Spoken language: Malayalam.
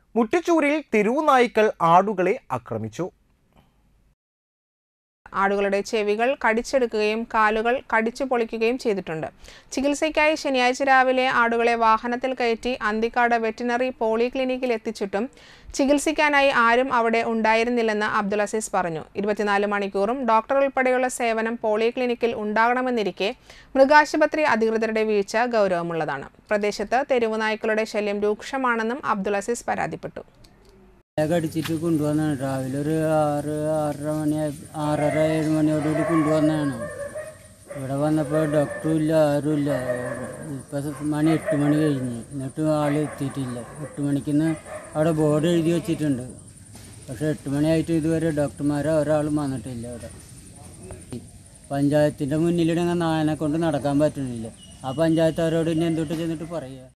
മുട്ടിച്ചൂരിൽ തെരുവുനായ്ക്കൾ ആടുകളെ ആക്രമിച്ചു ആടുകളുടെ ചെവികൾ കടിച്ചെടുക്കുകയും കാലുകൾ കടിച്ചു പൊളിക്കുകയും ചെയ്തിട്ടുണ്ട് ചികിത്സയ്ക്കായി ശനിയാഴ്ച രാവിലെ ആടുകളെ വാഹനത്തിൽ കയറ്റി അന്തിക്കാട് വെറ്റിനറി പോളിക്ലിനിക്കിൽ എത്തിച്ചിട്ടും ചികിത്സിക്കാനായി ആരും അവിടെ ഉണ്ടായിരുന്നില്ലെന്ന് അബ്ദുൽ അസീസ് പറഞ്ഞു ഇരുപത്തിനാല് മണിക്കൂറും ഡോക്ടർ ഉൾപ്പെടെയുള്ള സേവനം പോളിക്ലിനിക്കിൽ ഉണ്ടാകണമെന്നിരിക്കെ മൃഗാശുപത്രി അധികൃതരുടെ വീഴ്ച ഗൗരവമുള്ളതാണ് പ്രദേശത്ത് തെരുവുനായ്ക്കളുടെ ശല്യം രൂക്ഷമാണെന്നും അബ്ദുൽ അസീസ് പരാതിപ്പെട്ടു ബാഗ് അടിച്ചിട്ട് കൊണ്ടുവന്നതാണ് രാവിലെ ഒരു ആറ് ആറര മണി ആറര ഏഴ് മണിയോടുകൂടി കൊണ്ടുവന്നതാണ് ഇവിടെ വന്നപ്പോൾ ഡോക്ടറും ഇല്ല ആരും ഇല്ല ഇപ്പം മണി എട്ട് മണി കഴിഞ്ഞ് എന്നിട്ടും ആൾ എത്തിയിട്ടില്ല എട്ട് മണിക്കുന്ന് അവിടെ ബോർഡ് എഴുതി വെച്ചിട്ടുണ്ട് പക്ഷേ എട്ട് മണിയായിട്ട് ഇതുവരെ ഡോക്ടർമാരോ ഒരാളും വന്നിട്ടില്ല അവിടെ പഞ്ചായത്തിൻ്റെ മുന്നിലിടങ്ങ നായനെ കൊണ്ട് നടക്കാൻ പറ്റുന്നില്ല ആ പഞ്ചായത്തുകാരോട് ഇനി എന്തൊട്ട് ചെന്നിട്ട് പറയുക